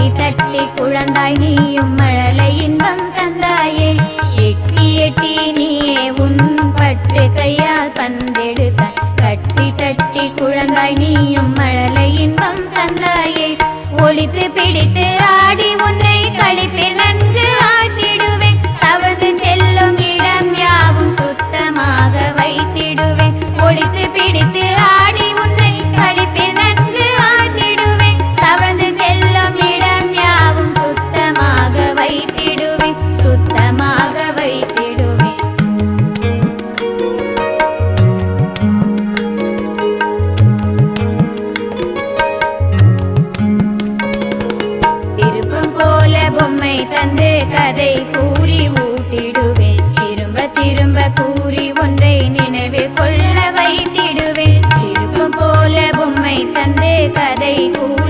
தட்டி குழந்தாய் நீயும் மழலை இன்பம் தந்தாயே எட்டி எட்டி நீயே உன் பட்டு கையால் பந்தெடுத்தாய் தட்டி தட்டி குழந்தாய் நீயும் மழலை இன்பம் தந்தாயே ஒளித்து பிடித்து ஆடி உன்னை கழிப்பில் நன்கு ஆழ்த்திடுவேன் தவறு செல்லும் இடம் யாவும் சுத்தமாக வைத்திடுவேன் ஒளித்து பிடித்து ஆடி உன்னை கழிப்பில் நன்கு ஆழ்த்திடுவேன் தவறு செல்லும் இடம் யாவும் சுத்தமாக வைத்திடுவேன் சுத்தமாக வைத்திடுவேன் விருப்பம் போல பொம்மை தந்து கதை கூறி ஊட்டிடுவேன் திரும்ப திரும்ப கூறி ஒன்றை நினைவில் கொள்ள வைத்திடுவேன் விருப்பம் போல பொம்மை தந்து கதை கூறி